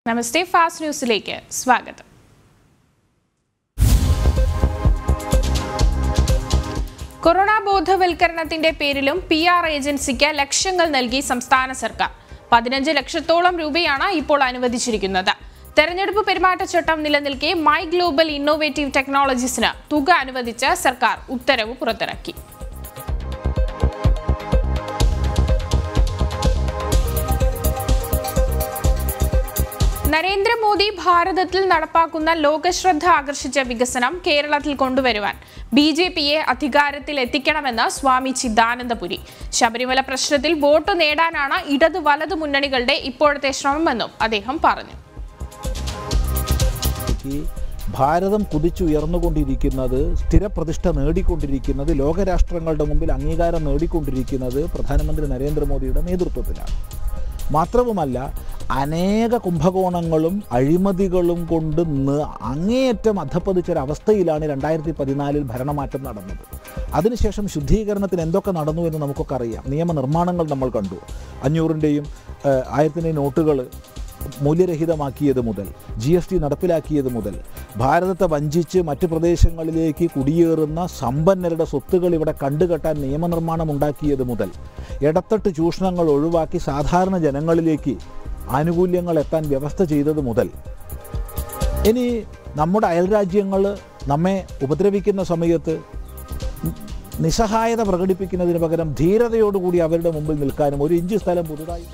നമസ്തേ fast ന്യൂസിലേക്ക് സ്വാഗതം corona ബോധവൽക്കരണത്തിന്റെ പേരിലും പി ആർ ഏജൻസിക്ക് ലക്ഷങ്ങൾ നൽകി സംസ്ഥാന സർക്കാർ പതിനഞ്ച് ലക്ഷത്തോളം രൂപയാണ് ഇപ്പോൾ അനുവദിച്ചിരിക്കുന്നത് തെരഞ്ഞെടുപ്പ് പെരുമാറ്റച്ചട്ടം നിലനിൽക്കെ മൈ ഗ്ലോബൽ ഇന്നോവേറ്റീവ് ടെക്നോളജീസിന് തുക അനുവദിച്ച് സർക്കാർ ഉത്തരവ് പുറത്തിറക്കി നരേന്ദ്രമോദി ഭാരതത്തിൽ നടപ്പാക്കുന്ന ലോകശ്രദ്ധ ആകർഷിച്ച വികസനം കേരളത്തിൽ കൊണ്ടുവരുവാൻ ബി ജെ പിയെ അധികാരത്തിൽ എത്തിക്കണമെന്ന് സ്വാമി ചിദാനന്ദപുരി ശബരിമല പ്രശ്നത്തിൽ വോട്ട് നേടാനാണ് ഇടതു വലതു മുന്നണികളുടെ ഇപ്പോഴത്തെ ശ്രമമെന്നും അദ്ദേഹം പറഞ്ഞു ഈ ഭാരതം കുതിച്ചുയർന്നുകൊണ്ടിരിക്കുന്നത് സ്ഥിരപ്രതിഷ്ഠ നേടിക്കൊണ്ടിരിക്കുന്നത് ലോകരാഷ്ട്രങ്ങളുടെ മുമ്പിൽ അംഗീകാരം നേടിക്കൊണ്ടിരിക്കുന്നത് പ്രധാനമന്ത്രി നരേന്ദ്രമോദിയുടെ നേതൃത്വത്തിലാണ് മാത്രവുമല്ല അനേക കുംഭകോണങ്ങളും അഴിമതികളും കൊണ്ട് ന- അങ്ങേയറ്റം അധപ്പതിച്ചൊരവസ്ഥയിലാണ് രണ്ടായിരത്തി പതിനാലിൽ ഭരണമാറ്റം നടന്നത് അതിനുശേഷം ശുദ്ധീകരണത്തിന് എന്തൊക്കെ നടന്നു എന്ന് നമുക്കൊക്കെ അറിയാം നിയമനിർമ്മാണങ്ങൾ നമ്മൾ കണ്ടു അഞ്ഞൂറിൻ്റെയും ആയിരത്തിൻ്റെയും നോട്ടുകൾ മൂല്യരഹിതമാക്കിയത് മുതൽ ജി എസ് ടി നടപ്പിലാക്കിയത് മുതൽ ഭാരതത്തെ വഞ്ചിച്ച് മറ്റ് പ്രദേശങ്ങളിലേക്ക് കുടിയേറുന്ന സമ്പന്നരുടെ സ്വത്തുകൾ ഇവിടെ കണ്ടുകെട്ടാൻ നിയമനിർമ്മാണം ഉണ്ടാക്കിയത് മുതൽ ഇടത്തട്ട് ചൂഷണങ്ങൾ ഒഴിവാക്കി സാധാരണ ജനങ്ങളിലേക്ക് ആനുകൂല്യങ്ങൾ എത്താൻ വ്യവസ്ഥ ചെയ്തത് മുതൽ ഇനി നമ്മുടെ അയൽരാജ്യങ്ങൾ നമ്മെ ഉപദ്രവിക്കുന്ന സമയത്ത് നിസ്സഹായത പ്രകടിപ്പിക്കുന്നതിന് പകരം ധീരതയോടുകൂടി അവരുടെ മുമ്പിൽ നിൽക്കാനും ഒരു ഇഞ്ച് സ്ഥലം പുതുതായി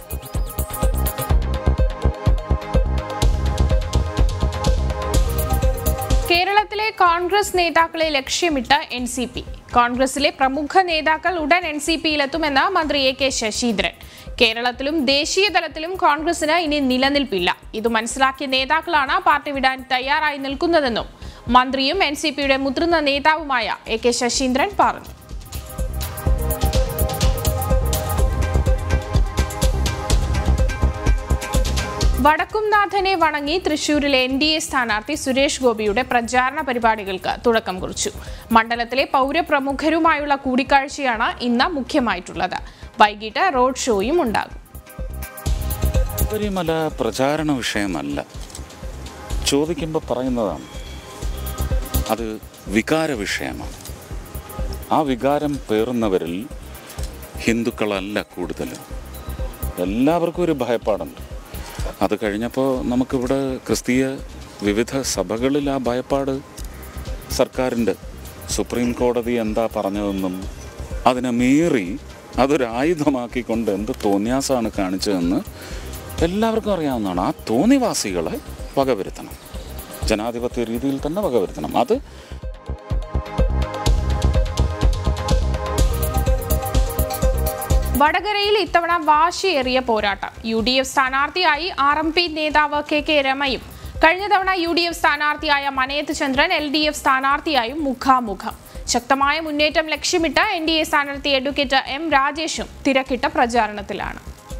കേരളത്തിലെ കോൺഗ്രസ് നേതാക്കളെ ലക്ഷ്യമിട്ട് എൻ സി പി കോൺഗ്രസിലെ പ്രമുഖ നേതാക്കൾ ഉടൻ എൻ സി പിയിലെത്തുമെന്ന് മന്ത്രി എ കെ ശശീന്ദ്രൻ കേരളത്തിലും ദേശീയ തലത്തിലും കോൺഗ്രസിന് ഇനി നിലനിൽപ്പില്ല ഇത് മനസ്സിലാക്കിയ നേതാക്കളാണ് പാർട്ടി വിടാൻ തയ്യാറായി നിൽക്കുന്നതെന്നും മന്ത്രിയും എൻ സി പിയുടെ മുതിർന്ന നേതാവുമായ എ കെ ശശീന്ദ്രൻ പറഞ്ഞു വടക്കുംനാഥനെ വണങ്ങി തൃശൂരിലെ എൻ ഡി എ സ്ഥാനാർത്ഥി സുരേഷ് ഗോപിയുടെ പ്രചാരണ പരിപാടികൾക്ക് തുടക്കം കുറിച്ചു മണ്ഡലത്തിലെ പൗരപ്രമുഖരുമായുള്ള കൂടിക്കാഴ്ചയാണ് ഇന്ന് മുഖ്യമായിട്ടുള്ളത് വൈകിട്ട് റോഡ് ഷോയും ഉണ്ടാകും ശബരിമല പ്രചാരണ വിഷയമല്ല ചോദിക്കുമ്പോൾ പറയുന്നതാണ് അത് വികാര വിഷയമാണ് ആ വികാരം പേറുന്നവരിൽ ഹിന്ദുക്കളല്ല കൂടുതലും എല്ലാവർക്കും ഒരു ഭയപ്പാടുണ്ട് അത് കഴിഞ്ഞപ്പോൾ നമുക്കിവിടെ ക്രിസ്തീയ വിവിധ സഭകളിൽ ആ ഭയപ്പാട് സർക്കാരിൻ്റെ സുപ്രീം കോടതി എന്താ പറഞ്ഞതെന്നും അതിനെ മീറി അതൊരു ആയുധമാക്കിക്കൊണ്ട് എന്ത് തോന്നിയാസമാണ് കാണിച്ചതെന്ന് എല്ലാവർക്കും അറിയാവുന്നതാണ് ആ തോന്നിവാസികളെ വകവരുത്തണം ജനാധിപത്യ രീതിയിൽ തന്നെ വകവരുത്തണം അത് വടകരയിൽ ഇത്തവണ വാശിയേറിയ പോരാട്ടം യു ഡി എഫ് സ്ഥാനാർത്ഥിയായി ആർ എം പി നേതാവ് കെ കെ രമയും കഴിഞ്ഞ തവണ യു ഡി എഫ് സ്ഥാനാർത്ഥിയായ Manayath Chandran L D F സ്ഥാനാർത്ഥിയായും മുഖാമുഖം ശക്തമായ മുന്നേറ്റം ലക്ഷ്യമിട്ട് എൻ ഡി എ സ്ഥാനാർത്ഥി അഡ്വക്കേറ്റ് എം രാജേഷും തിരക്കിട്ട പ്രചാരണത്തിലാണ്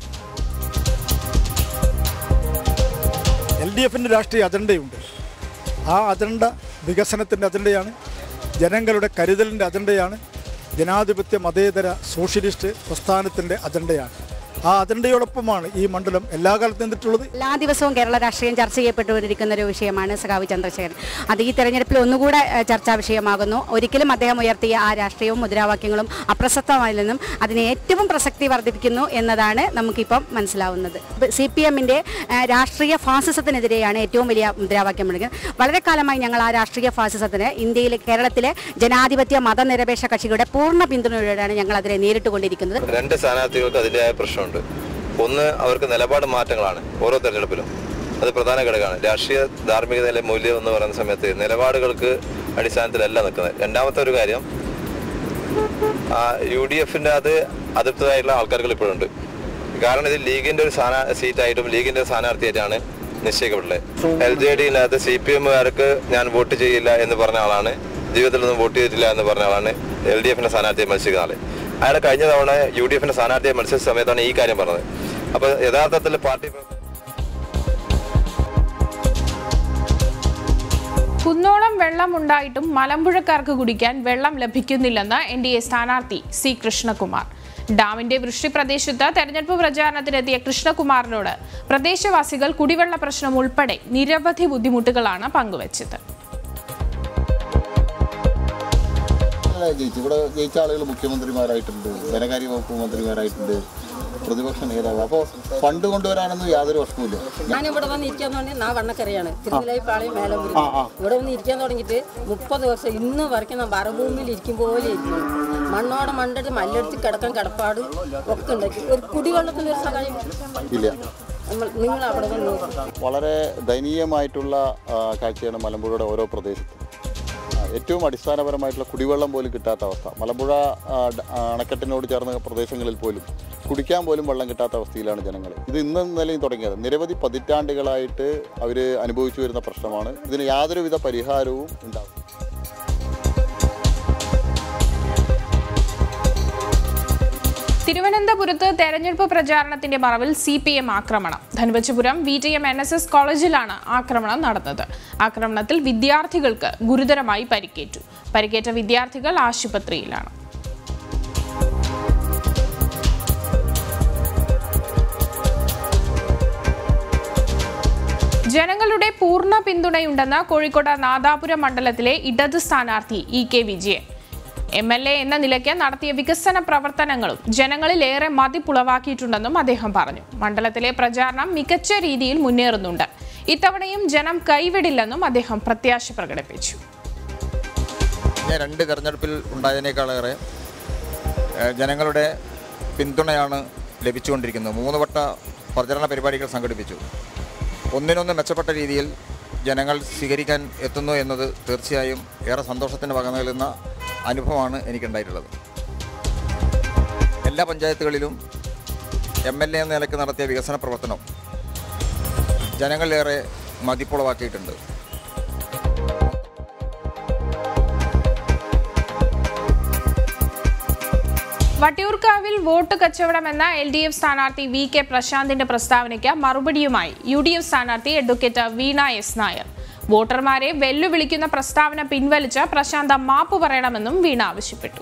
എൽ ഡി എഫിൻ്റെ രാഷ്ട്രീയ അജണ്ടയുണ്ട് ആ അജണ്ട വികസനത്തിൻ്റെ അജണ്ടയാണ് ജനങ്ങളുടെ കരുതലിൻ്റെ അജണ്ടയാണ് ജനാധിപത്യ മതേതര സോഷ്യലിസ്റ്റ് പ്രസ്ഥാനത്തിൻ്റെ അജണ്ടയാണ് ആ അജണ്ടയോടൊപ്പമാണ് ഈ മണ്ഡലം എല്ലാ കാലത്തും നിന്നിട്ടുള്ളത് എല്ലാ ദിവസവും കേരള രാഷ്ട്രീയം ചർച്ച ചെയ്യപ്പെട്ടുകൊണ്ടിരിക്കുന്ന ഒരു വിഷയമാണ് സഖാവ് ചന്ദ്രശേഖരൻ അത് ഈ തെരഞ്ഞെടുപ്പിൽ ഒന്നുകൂടെ ഏഹ്, ചർച്ചാ വിഷയമാകുന്നു ഒരിക്കലും അദ്ദേഹം ഉയർത്തിയ ആ രാഷ്ട്രീയവും മുദ്രാവാക്യങ്ങളും അപ്രസക്തമായില്ലെന്നും അതിനെ ഏറ്റവും പ്രസക്തി വർദ്ധിപ്പിക്കുന്നു എന്നതാണ് നമുക്കിപ്പം മനസ്സിലാവുന്നത് സി പി എമ്മിൻ്റെ രാഷ്ട്രീയ ഫാസിസത്തിനെതിരെയാണ് ഏറ്റവും വലിയ മുദ്രാവാക്യം വിളിക്കുന്നത് വളരെ കാലമായി ഞങ്ങൾ ആ രാഷ്ട്രീയ ഫാസിസത്തിന് ഇന്ത്യയിലെ കേരളത്തിലെ ജനാധിപത്യ മതനിരപേക്ഷ കക്ഷികളുടെ പൂർണ്ണ പിന്തുണയോടെയാണ് ഞങ്ങൾ അതിനെ നേരിട്ടുകൊണ്ടിരിക്കുന്നത് രണ്ട് സ്ഥാനാർത്ഥികൾക്ക് അതിൻ്റെതായ പ്രശ്നമുണ്ട് ഒന്ന് അവർക്ക് നിലപാട് മാറ്റങ്ങളാണ് ഓരോ തെരഞ്ഞെടുപ്പിലും അത് പ്രധാന ഘടകമാണ് രാഷ്ട്രീയ ധാർമ്മികതയിലെ മൂല്യം എന്ന് പറയുന്ന സമയത്ത് നിലപാടുകൾക്ക് അടിസ്ഥാനത്തിലല്ല നിൽക്കുന്നത് രണ്ടാമത്തെ ഒരു കാര്യം യു ഡി എഫിന്റെ അത് അതിർത്തതായിട്ടുള്ള ആൾക്കാരുകൾ ഇപ്പോഴുണ്ട് കാരണം ഇത് ലീഗിന്റെ ഒരു സ്ഥാനാ സീറ്റായിട്ടും ലീഗിന്റെ ഒരു സ്ഥാനാർത്ഥിയായിട്ടാണ് നിശ്ചയിക്കപ്പെട്ടുള്ളത് എൽ ജെ ഡിയിനകത്ത് സി പി എമ്മുകാർക്ക് ഞാൻ വോട്ട് ചെയ്യില്ല എന്ന് പറഞ്ഞ ആളാണ് ജീവിതത്തിലൊന്നും വോട്ട് ചെയ്തിട്ടില്ല എന്ന് പറഞ്ഞ ആളാണ് എൽ ഡി എഫിന്റെ സ്ഥാനാർത്ഥിയെ മത്സരിക്കുന്ന ആള് അയാൾ കഴിഞ്ഞ തവണ യു ഡി എഫിന്റെ സ്ഥാനാർത്ഥിയെ മത്സരിച്ച സമയത്താണ് ഈ കാര്യം പറഞ്ഞത് അപ്പൊ യഥാർത്ഥത്തിൽ പാർട്ടി കുന്നോളം വെള്ളമുണ്ടായിട്ടും മലമ്പുഴക്കാർക്ക് കുടിക്കാൻ വെള്ളം ലഭിക്കുന്നില്ലെന്ന് എൻ ഡി എ സ്ഥാനാർത്ഥി സി കൃഷ്ണകുമാർ ഡാമിന്റെ വൃഷ്ടി പ്രദേശത്ത് തെരഞ്ഞെടുപ്പ് പ്രചാരണത്തിനെത്തിയ കൃഷ്ണകുമാറിനോട് പ്രദേശവാസികൾ കുടിവെള്ള പ്രശ്നം ഉൾപ്പെടെ നിരവധി ബുദ്ധിമുട്ടുകളാണ് പങ്കുവച്ചത് അല്ല, ജയിച്ചു ഇവിടെ ജയിച്ച ആളുകൾ മുഖ്യമന്ത്രിമാരായിട്ടുണ്ട് ധനകാര്യ വകുപ്പ് മന്ത്രിമാരായിട്ടുണ്ട് പ്രതിപക്ഷ നേതാവ് അപ്പോൾ ഫണ്ട് കൊണ്ടുവരാനൊന്നും യാതൊരു പ്രശ്നവുമില്ല ഞാനിവിടെ വന്ന് ഇരിക്കാന്ന് പറഞ്ഞാൽ ഞാൻ വണ്ണക്കരയാണ് തിരുനെല്ലി പാളയം മേലമ്പൂരി ഇവിടെ വന്ന് ഇരിക്കാൻ തുടങ്ങിയിട്ട് മുപ്പത് വർഷം ഇന്ന് വരയ്ക്കും ഞാൻ മരഭൂമിയിൽ ഇരിക്കും പോലെ ഇരിക്കുന്നു മണ്ണോടെ മണ്ടിട്ട് മല്ലെടുത്ത് കിടക്കാൻ കിടപ്പാട് ഒക്കെ ഉണ്ടാക്കി ഒരു കുടിവെള്ളത്തിന് ഒരു സഹായം ഇല്ല നമ്മൾ നിങ്ങൾ അവിടെ വന്ന് നോക്കണം വളരെ ദയനീയമായിട്ടുള്ള ആ, കാഴ്ചയാണ് മലമ്പുഴയുടെ ഓരോ പ്രദേശത്തും ആ, ഏറ്റവും അടിസ്ഥാനപരമായിട്ടുള്ള കുടിവെള്ളം പോലും കിട്ടാത്ത അവസ്ഥ മലമ്പുഴ ആ, ഡ- ആ, അണക്കെട്ടിനോട് ചേർന്ന പ്രദേശങ്ങളിൽ പോലും കുടിക്കാൻ പോലും വെള്ളം കിട്ടാത്ത അവസ്ഥയിലാണ് ജനങ്ങൾ ഇത് ഇന്ന് നിലയും തുടങ്ങിയത് നിരവധി പതിറ്റാണ്ടുകളായിട്ട് അവർ അനുഭവിച്ചു വരുന്ന പ്രശ്നമാണ് ഇതിന് യാതൊരുവിധ പരിഹാരവും ഉണ്ടാകും തിരുവനന്തപുരത്ത് തെരഞ്ഞെടുപ്പ് പ്രചാരണത്തിന്റെ മറവിൽ സി പി എം ആക്രമണം Dhanuvachapuram V T M N S S കോളേജിലാണ് ആക്രമണം നടന്നത് ആക്രമണത്തിൽ വിദ്യാർത്ഥികൾക്ക് ഗുരുതരമായി പരിക്കേറ്റു പരിക്കേറ്റ വിദ്യാർത്ഥികൾ ആശുപത്രിയിലാണ് ജനങ്ങളുടെ പൂർണ്ണ പിന്തുണയുണ്ടെന്ന് കോഴിക്കോട് നാദാപുരം മണ്ഡലത്തിലെ ഇടത് സ്ഥാനാർത്ഥി E K Vijayan M L A എന്ന നിലയ്ക്ക് നടത്തിയ വികസന പ്രവർത്തനങ്ങളും ജനങ്ങളിൽ ഏറെ മതിപ്പുളവാക്കിയിട്ടുണ്ടെന്നും അദ്ദേഹം പറഞ്ഞു മണ്ഡലത്തിലെ പ്രചാരണം മികച്ച രീതിയിൽ മുന്നേറുന്നുണ്ട് ഇത്തവണയും ജനം കൈവിടില്ലെന്നും അദ്ദേഹം പ്രത്യാശ പ്രകടിപ്പിച്ചു കഴിഞ്ഞ രണ്ട് തെരഞ്ഞെടുപ്പിൽ ഉണ്ടായതിനേക്കാളേറെ ഏഹ്, ജനങ്ങളുടെ പിന്തുണയാണ് ലഭിച്ചുകൊണ്ടിരിക്കുന്നത് മൂന്ന് വട്ട പ്രചരണ പരിപാടികൾ സംഘടിപ്പിച്ചു ഒന്നിനൊന്ന് മെച്ചപ്പെട്ട രീതിയിൽ ജനങ്ങൾ സ്വീകരിക്കാൻ എത്തുന്നു എന്നത് തീർച്ചയായും ഏറെ സന്തോഷത്തിന് വക നൽകുന്ന അനുഭവമാണ് എനിക്കുണ്ടായിട്ടുള്ളത് എല്ലാ പഞ്ചായത്തുകളിലും എം എൽ എ എന്ന നിലയ്ക്ക് നടത്തിയ വികസന പ്രവർത്തനം ജനങ്ങളിലേറെ മതിപ്പുളവാക്കിയിട്ടുണ്ട് വട്ടിയൂർക്കാവിൽ വോട്ട് കച്ചവടമെന്ന എൽ ഡി എഫ് സ്ഥാനാർത്ഥി വി കെ പ്രശാന്തിന്റെ പ്രസ്താവനയ്ക്ക് മറുപടിയുമായി യു ഡി എഫ് സ്ഥാനാർത്ഥി അഡ്വക്കേറ്റ് വീണ എസ് നായർ വോട്ടർമാരെ വെല്ലുവിളിക്കുന്ന പ്രസ്താവന പിൻവലിച്ച് പ്രശാന്ത മാപ്പ് പറയണമെന്നും വീണ ആവശ്യപ്പെട്ടു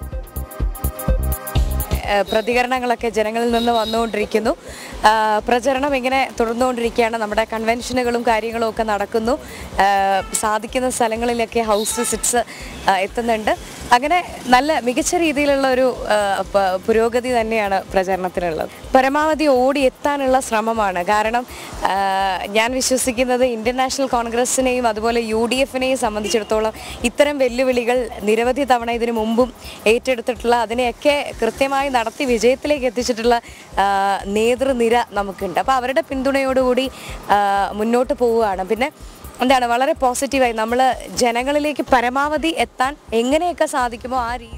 ഏഹ് പ്രതികരണങ്ങളൊക്കെ ജനങ്ങളിൽ നിന്ന് വന്നുകൊണ്ടിരിക്കുന്നു ആഹ് പ്രചരണം ഇങ്ങനെ തുടർന്നുകൊണ്ടിരിക്കുകയാണ് നമ്മുടെ കൺവെൻഷനുകളും കാര്യങ്ങളും ഒക്കെ നടക്കുന്നു ആഹ് സാധിക്കുന്ന സ്ഥലങ്ങളിലൊക്കെ ഹൗസ് വിസിറ്റ്സ് എത്തുന്നുണ്ട് അങ്ങനെ നല്ല മികച്ച രീതിയിലുള്ള ഒരു ആഹ് പ- പുരോഗതി തന്നെയാണ് പ്രചരണത്തിനുള്ളത് പരമാവധി ഓടി എത്താനുള്ള ശ്രമമാണ് കാരണം ആഹ് ഞാൻ വിശ്വസിക്കുന്നത് ഇന്ത്യൻ നാഷണൽ കോൺഗ്രസിനെയും അതുപോലെ യു ഡി എഫിനെയും സംബന്ധിച്ചിടത്തോളം ഇത്തരം വെല്ലുവിളികൾ നിരവധി തവണ ഇതിനു മുമ്പും ഏറ്റെടുത്തിട്ടുള്ള അതിനെയൊക്കെ കൃത്യമായി നടത്തി വിജയത്തിലേക്ക് എത്തിച്ചിട്ടുള്ള ആ, നേതൃനിര നമുക്കുണ്ട് അപ്പോൾ അവരുടെ പിന്തുണയോടുകൂടി ആ, മുന്നോട്ട് പോവുകയാണ് പിന്നെ എന്താണ് വളരെ പോസിറ്റീവായി നമ്മൾ ജനങ്ങളിലേക്ക് പരമാവധി എത്താൻ എങ്ങനെയൊക്കെ സാധിക്കുമോ ആ രീതി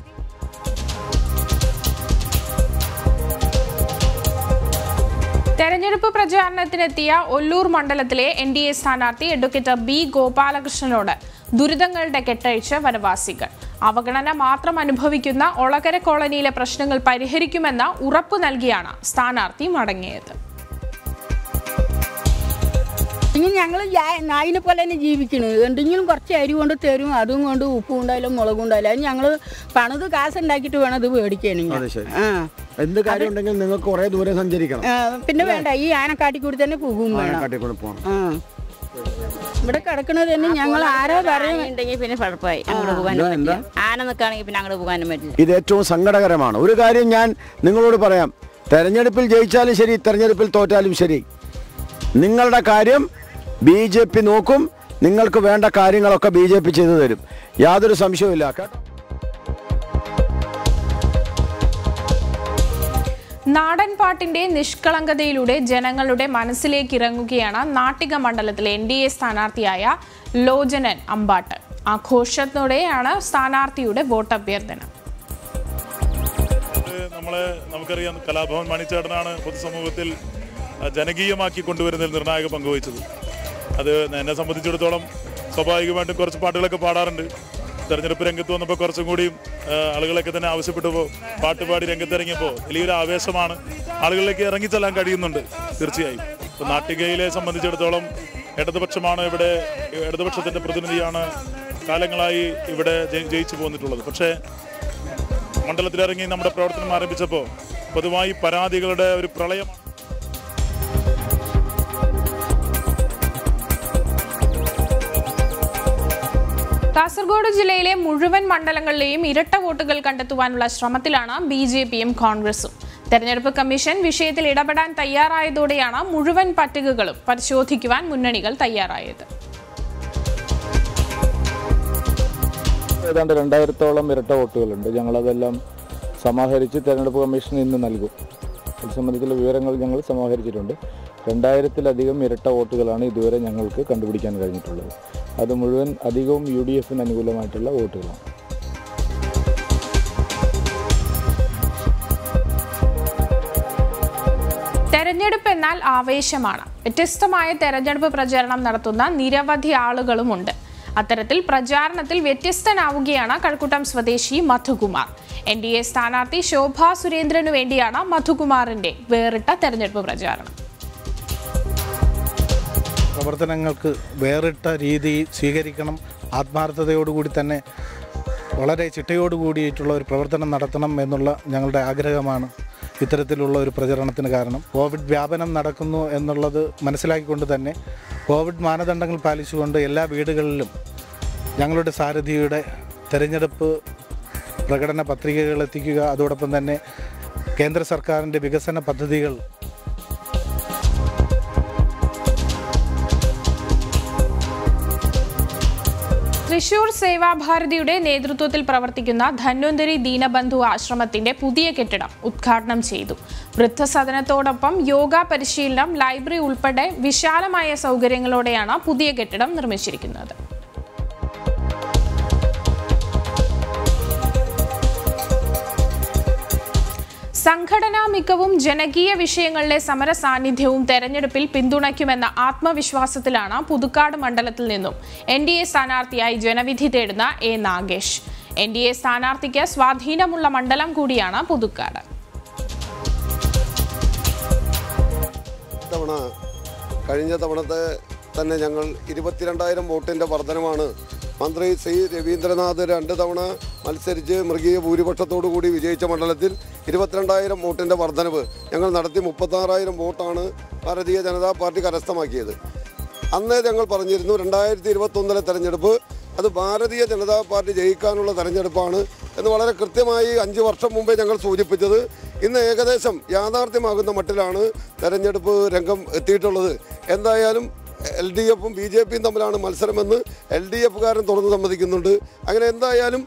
തെരഞ്ഞെടുപ്പ് പ്രചാരണത്തിനെത്തിയ ഒല്ലൂർ മണ്ഡലത്തിലെ എൻ ഡി എ സ്ഥാനാർത്ഥി അഡ്വക്കേറ്റ് ബി ഗോപാലകൃഷ്ണനോട് ദുരിതങ്ങളുടെ കെട്ടഴിച്ച വനവാസികൾ അവഗണന മാത്രം അനുഭവിക്കുന്ന ഒളകര കോളനിയിലെ പ്രശ്നങ്ങൾ പരിഹരിക്കുമെന്ന ഉറപ്പു നൽകിയാണ് സ്ഥാനാർത്ഥി മടങ്ങിയത് ഇനി ഞങ്ങൾ നായിനെ പോലെ തന്നെ ജീവിക്കണ് എന്തെങ്കിലും കുറച്ച് അരി കൊണ്ട് തരും അതും കൊണ്ട് ഉപ്പും ഉണ്ടായാലും മുളകും ഉണ്ടായില്ല അത് ഞങ്ങൾ പണിത് കാശുണ്ടാക്കിയിട്ട് വേണം ഇത് മേടിക്കണെങ്കിൽ ആ എന്ത് കാര്യം ഉണ്ടെങ്കിൽ നിങ്ങൾക്ക് കുറെ ദൂരം സഞ്ചരിക്കണം ആ, പിന്നെ വേണ്ട ഈ ആനക്കാട്ടി കൂടി തന്നെ പോകും വേണം കാട്ടിക്കൂടെ പോകണം ആ ഇവിടെ കിടക്കണത് തന്നെ ഞങ്ങൾ ആരാ പറയുന്നത് ഉണ്ടെങ്കിൽ പിന്നെ കുഴപ്പമായി അങ്ങോട്ട് പോകാനും എന്താ, എന്താ? പറ്റില്ല ആന നിൽക്കുകയാണെങ്കിൽ പിന്നെ അങ്ങോട്ട് പോകാനും പറ്റില്ല ഇത് ഏറ്റവും സങ്കടകരമാണ് ഒരു കാര്യം ഞാൻ നിങ്ങളോട് പറയാം തെരഞ്ഞെടുപ്പിൽ ജയിച്ചാലും ശരി തെരഞ്ഞെടുപ്പിൽ തോറ്റാലും ശരി നിങ്ങളുടെ കാര്യം ബി ജെ പി നോക്കും നിങ്ങൾക്ക് വേണ്ട കാര്യങ്ങളൊക്കെ ബി ജെ പി ചെയ്തു തരും യാതൊരു സംശയവുമില്ല കേട്ടോ നാടൻ പാട്ടിന്റെ നിഷ്കളങ്കതയിലൂടെ ജനങ്ങളുടെ മനസ്സിലേക്ക് ഇറങ്ങുകയാണ് നാട്ടിക മണ്ഡലത്തിലെ എൻ ഡി എ സ്ഥാനാർത്ഥിയായ ലോചനൻ അമ്പാട്ട് ആഘോഷത്തോടെയാണ് സ്ഥാനാർത്ഥിയുടെ വോട്ടഭ്യർത്ഥന നമ്മളെ നമുക്കറിയാം കലാഭവൻ മണിച്ചേട്ടനാണ് പൊതുസമൂഹത്തിൽ ആ, ജനകീയമാക്കി കൊണ്ടുവരുന്നതിൽ നിർണായക പങ്കുവഹിച്ചത് അത് എന്നെ സംബന്ധിച്ചിടത്തോളം സ്വാഭാവികമായിട്ടും കുറച്ച് പാട്ടുകളൊക്കെ പാടാറുണ്ട് തെരഞ്ഞെടുപ്പ് രംഗത്ത് വന്നപ്പോൾ കുറച്ചും കൂടിയും ആ, ആളുകളൊക്കെ തന്നെ ആവശ്യപ്പെട്ടപ്പോൾ പാട്ട് പാടി രംഗത്തിറങ്ങിയപ്പോൾ വലിയൊരു ആവേശമാണ് ആളുകളിലേക്ക് ഇറങ്ങിച്ചെല്ലാൻ കഴിയുന്നുണ്ട് തീർച്ചയായും ഇപ്പം നാട്ടികയിലെ സംബന്ധിച്ചിടത്തോളം ഇടതുപക്ഷമാണ് ഇവിടെ ഇടതുപക്ഷത്തിൻ്റെ പ്രതിനിധിയാണ് കാലങ്ങളായി ഇവിടെ ജയി- ജയിച്ചു പോന്നിട്ടുള്ളത് പക്ഷേ മണ്ഡലത്തിലിറങ്ങി നമ്മുടെ പ്രവർത്തനം ആരംഭിച്ചപ്പോൾ പൊതുവായി പരാതികളുടെ ഒരു പ്രളയമാണ് കാസർഗോഡ് ജില്ലയിലെ മുഴുവൻ മണ്ഡലങ്ങളിലെയും ഇരട്ട വോട്ടുകൾ കണ്ടെത്തുവാനുള്ള ശ്രമത്തിലാണ് ബി ജെ പിയും കോൺഗ്രസും തെരഞ്ഞെടുപ്പ് കമ്മീഷൻ വിഷയത്തിൽ ഇടപെടാൻ തയ്യാറായതോടെയാണ് മുഴുവൻ പട്ടികകളും പരിശോധിക്കുവാൻ മുന്നണികൾ തയ്യാറായത് ഏതാണ്ട് രണ്ടായിരത്തോളം ഇരട്ട വോട്ടുകളുണ്ട് ഞങ്ങളതെല്ലാം സമാഹരിച്ച് തെരഞ്ഞെടുപ്പ് കമ്മീഷന് ഇന്ന് നൽകും ഇത് സംബന്ധിച്ചുള്ള വിവരങ്ങൾ ഞങ്ങൾ സമാഹരിച്ചിട്ടുണ്ട് രണ്ടായിരത്തിലധികം ഇരട്ട വോട്ടുകളാണ് ഇതുവരെ ഞങ്ങൾക്ക് കണ്ടുപിടിക്കാൻ കഴിഞ്ഞിട്ടുള്ളത് അത് മുഴുവൻ അധികവും യു ഡി എഫിന് അനുകൂലമായിട്ടുള്ള വോട്ടുകളാണ് തെരഞ്ഞെടുപ്പ് എന്നാൽ ആവേശമാണ് വ്യത്യസ്തമായ തെരഞ്ഞെടുപ്പ് പ്രചാരണം നടത്തുന്ന നിരവധി ആളുകളുമുണ്ട് അത്തരത്തിൽ പ്രചാരണത്തിൽ വ്യത്യസ്തനാവുകയാണ് കഴക്കൂട്ടം സ്വദേശി മധുകുമാർ എൻ ഡി എ സ്ഥാനാർത്ഥി ശോഭാ സുരേന്ദ്രനു വേണ്ടിയാണ് മധുകുമാറിന്റെ വേറിട്ട തെരഞ്ഞെടുപ്പ് പ്രചാരണം പ്രവർത്തനങ്ങൾക്ക് വേറിട്ട രീതി സ്വീകരിക്കണം ആത്മാർത്ഥതയോടുകൂടി തന്നെ വളരെ ചിട്ടയോടുകൂടിയിട്ടുള്ള ഒരു പ്രവർത്തനം നടത്തണം എന്നുള്ള ഞങ്ങളുടെ ആഗ്രഹമാണ് ഇത്തരത്തിലുള്ള ഒരു പ്രചരണത്തിന് കാരണം കോവിഡ് വ്യാപനം നടക്കുന്നു എന്നുള്ളത് മനസ്സിലാക്കിക്കൊണ്ട് തന്നെ കോവിഡ് മാനദണ്ഡങ്ങൾ പാലിച്ചുകൊണ്ട് എല്ലാ വീടുകളിലും ഞങ്ങളുടെ സാരഥിയുടെ തെരഞ്ഞെടുപ്പ് പ്രകടന പത്രികകൾ എത്തിക്കുക അതോടൊപ്പം തന്നെ കേന്ദ്ര സർക്കാരിൻ്റെ വികസന പദ്ധതികൾ തൃശൂർ സേവാഭാരതിയുടെ നേതൃത്വത്തിൽ പ്രവർത്തിക്കുന്ന ധന്വന്തരി ദീനബന്ധു ആശ്രമത്തിന്റെ പുതിയ കെട്ടിടം ഉദ്ഘാടനം ചെയ്തു വൃദ്ധസദനത്തോടൊപ്പം യോഗ പരിശീലനം ലൈബ്രറി ഉൾപ്പെടെ വിശാലമായ സൗകര്യങ്ങളോടെയാണ് പുതിയ കെട്ടിടം നിർമ്മിച്ചിരിക്കുന്നത് സംഘടനാ മികവും ജനകീയ വിഷയങ്ങളിലെ സമര സാന്നിധ്യവും തെരഞ്ഞെടുപ്പിൽ പിന്തുണയ്ക്കുമെന്ന ആത്മവിശ്വാസത്തിലാണ് പുതുക്കാട് മണ്ഡലത്തിൽ നിന്നും എൻ ഡി എ സ്ഥാനാർത്ഥിയായി ജനവിധി തേടുന്ന A Nagesh N D A സ്ഥാനാർത്ഥിക്ക് സ്വാധീനമുള്ള മണ്ഡലം കൂടിയാണ് പുതുക്കാട് തവണ കഴിഞ്ഞ തവണത്തെ തന്നെ ഞങ്ങൾ ഇരുപത്തിരണ്ടായിരം വോട്ടിൻ്റെ വർധനമാണ് മന്ത്രി ശ്രീ രവീന്ദ്രനാഥ് രണ്ട് തവണ മത്സരിച്ച് മൃഗീയ ഭൂരിപക്ഷത്തോടു കൂടി വിജയിച്ച മണ്ഡലത്തിൽ ഇരുപത്തിരണ്ടായിരം വോട്ടിൻ്റെ വർധനവ് ഞങ്ങൾ നടത്തി മുപ്പത്താറായിരം വോട്ടാണ് ഭാരതീയ ജനതാ പാർട്ടി കരസ്ഥമാക്കിയത് അന്നേ ഞങ്ങൾ പറഞ്ഞിരുന്നു രണ്ടായിരത്തി ഇരുപത്തൊന്നിലെ തെരഞ്ഞെടുപ്പ് അത് ഭാരതീയ ജനതാ പാർട്ടി ജയിക്കാനുള്ള തെരഞ്ഞെടുപ്പാണ് എന്ന് വളരെ കൃത്യമായി അഞ്ച് വർഷം മുമ്പേ ഞങ്ങൾ സൂചിപ്പിച്ചത് ഇന്ന് ഏകദേശം യാഥാർത്ഥ്യമാകുന്ന മട്ടിലാണ് തെരഞ്ഞെടുപ്പ് രംഗം എത്തിയിട്ടുള്ളത് എന്തായാലും എൽ ഡി എഫും ബി ജെ പിയും തമ്മിലാണ് മത്സരമെന്ന് എൽ ഡി എഫുകാരൻ തുറന്ന് സമ്മതിക്കുന്നുണ്ട് അങ്ങനെ എന്തായാലും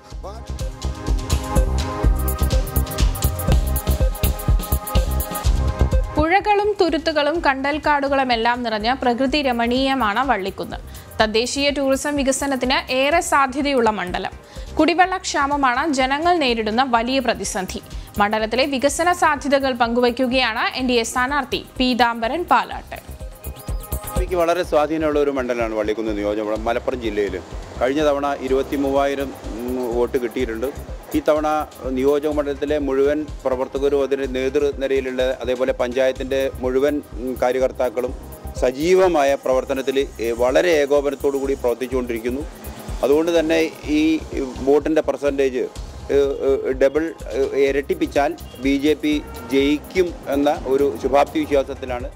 പുഴകളും തുരുത്തുകളും കണ്ടൽക്കാടുകളും എല്ലാം നിറഞ്ഞ പ്രകൃതി രമണീയമാണ് വള്ളിക്കുന്ന് തദ്ദേശീയ ടൂറിസം വികസനത്തിന് ഏറെ സാധ്യതയുള്ള മണ്ഡലം കുടിവെള്ളക്ഷാമമാണ് ജനങ്ങൾ നേരിടുന്ന വലിയ പ്രതിസന്ധി മണ്ഡലത്തിലെ വികസന സാധ്യതകൾ പങ്കുവയ്ക്കുകയാണ് എൻ ഡി എ സ്ഥാനാർത്ഥി പീതാംബരൻ പാലാട്ട് എനിക്ക് വളരെ സ്വാധീനമുള്ള ഒരു മണ്ഡലമാണ് വള്ളിക്കുന്ന് നിയോജകമണ്ഡലം മലപ്പുറം ജില്ലയിൽ കഴിഞ്ഞ തവണ ഇരുപത്തി മൂവായിരം വോട്ട് കിട്ടിയിട്ടുണ്ട് ഈ തവണ നിയോജക മണ്ഡലത്തിലെ മുഴുവൻ പ്രവർത്തകരും അതിൻ്റെ നേതൃനിരയിലുള്ള അതേപോലെ പഞ്ചായത്തിൻ്റെ മുഴുവൻ ഉം, കാര്യകർത്താക്കളും സജീവമായ പ്രവർത്തനത്തിൽ ഏ, വളരെ ഏകോപനത്തോടു കൂടി പ്രവർത്തിച്ചുകൊണ്ടിരിക്കുന്നു അതുകൊണ്ട് തന്നെ ഈ വോട്ടിൻ്റെ പെർസെൻറ്റേജ് ഡബിൾ ഏ, ഇരട്ടിപ്പിച്ചാൽ ബി ജെ പി ജയിക്കും എന്ന ഒരു ശുഭാപ്തി വിശ്വാസത്തിലാണ്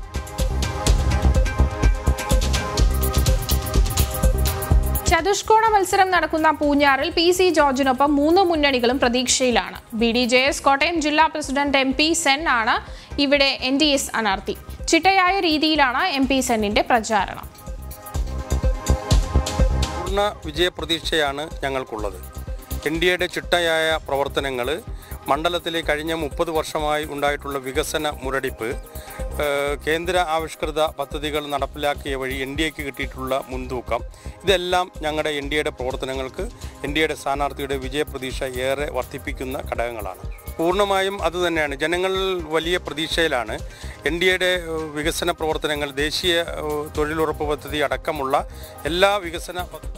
ചതുഷ്കോണ മത്സരം നടക്കുന്ന പൂഞ്ഞാറിൽ പി സി ജോർജിനൊപ്പം മൂന്ന് മുന്നണികളും പ്രതീക്ഷയിലാണ് B D J S Kottayam ജില്ലാ പ്രസിഡന്റ് എം പി സെൻ ആണ് ഇവിടെ എൻ ഡി എസ് സ്ഥാനാർത്ഥി ചിട്ടയായ രീതിയിലാണ് എം പി സെന്നിന്റെ പ്രചാരണം പൂർണ്ണ വിജയപ്രതീക്ഷയാണ് ഞങ്ങൾക്കുള്ളത് എൻ ഡി എയുടെ ചിട്ടയായ പ്രവർത്തനങ്ങൾ മണ്ഡലത്തിലെ കഴിഞ്ഞ മുപ്പത് വർഷമായി ഉണ്ടായിട്ടുള്ള വികസന മുരടിപ്പ് ഏഹ്, കേന്ദ്ര ആവിഷ്കൃത പദ്ധതികൾ നടപ്പിലാക്കിയ വഴി എൻ ഡി എക്ക് കിട്ടിയിട്ടുള്ള മുൻതൂക്കം ഇതെല്ലാം ഞങ്ങളുടെ എൻ ഡി എയുടെ പ്രവർത്തനങ്ങൾക്ക് എൻ ഡി എയുടെ സ്ഥാനാർത്ഥിയുടെ വിജയപ്രതീക്ഷ ഏറെ വർദ്ധിപ്പിക്കുന്ന ഘടകങ്ങളാണ് പൂർണ്ണമായും അതുതന്നെയാണ് ജനങ്ങൾ വലിയ പ്രതീക്ഷയിലാണ് എൻ ഡി എയുടെ വികസന പ്രവർത്തനങ്ങൾ ദേശീയ ഏഹ്, തൊഴിലുറപ്പ് പദ്ധതി അടക്കമുള്ള എല്ലാ വികസന പദ്ധ-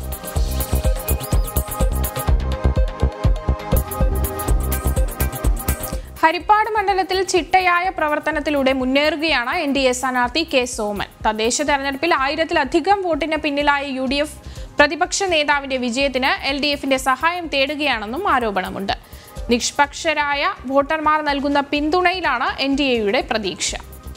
ഹരിപ്പാട് മണ്ഡലത്തിൽ ചിട്ടയായ പ്രവർത്തനത്തിലൂടെ മുന്നേറുകയാണ് എൻ ഡി എ സ്ഥാനാർത്ഥി കെ സോമൻ തദ്ദേശ തെരഞ്ഞെടുപ്പിൽ ആയിരത്തിലധികം വോട്ടിന് പിന്നിലായ യു ഡി എഫ് പ്രതിപക്ഷ നേതാവിന്റെ വിജയത്തിന് എൽ ഡി എഫിന്റെ സഹായം തേടുകയാണെന്നും ആരോപണമുണ്ട് നിഷ്പക്ഷരായ വോട്ടർമാർ നൽകുന്ന പിന്തുണയിലാണ് എൻ ഡി എയുടെ പ്രതീക്ഷ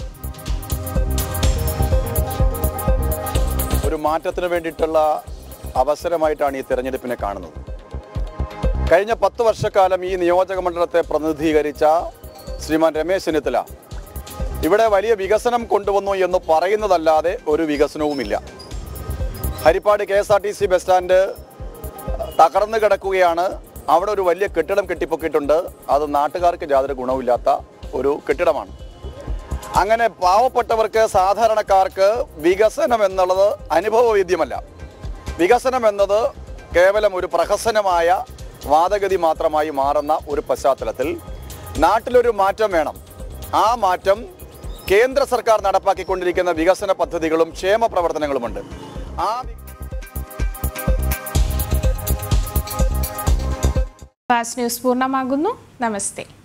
ഒരു മാറ്റത്തിന് വേണ്ടിയിട്ടുള്ള അവസരമായിട്ടാണ് ഈ തെരഞ്ഞെടുപ്പിനെ കാണുന്നത് കഴിഞ്ഞ പത്ത് വർഷക്കാലം ഈ നിയോജക മണ്ഡലത്തെ പ്രതിനിധീകരിച്ച ശ്രീമാൻ രമേശ് ചെന്നിത്തല ഇവിടെ വലിയ വികസനം കൊണ്ടുവന്നു എന്ന് പറയുന്നതല്ലാതെ ഒരു വികസനവുമില്ല Harippad K S R T C bus stand തകർന്നു കിടക്കുകയാണ് അവിടെ ഒരു വലിയ കെട്ടിടം കെട്ടിപ്പൊക്കിയിട്ടുണ്ട് അത് നാട്ടുകാർക്ക് യാതൊരു ഗുണവുമില്ലാത്ത ഒരു കെട്ടിടമാണ് അങ്ങനെ പാവപ്പെട്ടവർക്ക് സാധാരണക്കാർക്ക് വികസനം എന്നുള്ളത് അനുഭവവേദ്യമല്ല വികസനം എന്നത് കേവലം ഒരു പ്രഹസനമായ വാദഗതി മാത്രമായി മാറുന്ന ഒരു പശ്ചാത്തലത്തിൽ നാട്ടിലൊരു മാറ്റം വേണം ആ മാറ്റം കേന്ദ്ര സർക്കാർ നടപ്പാക്കിക്കൊണ്ടിരിക്കുന്ന വികസന പദ്ധതികളും ക്ഷേമ പ്രവർത്തനങ്ങളുമുണ്ട് ആ ഫാസ്റ്റ് ന്യൂസ് പൂർണ്ണമാകുന്നു നമസ്തേ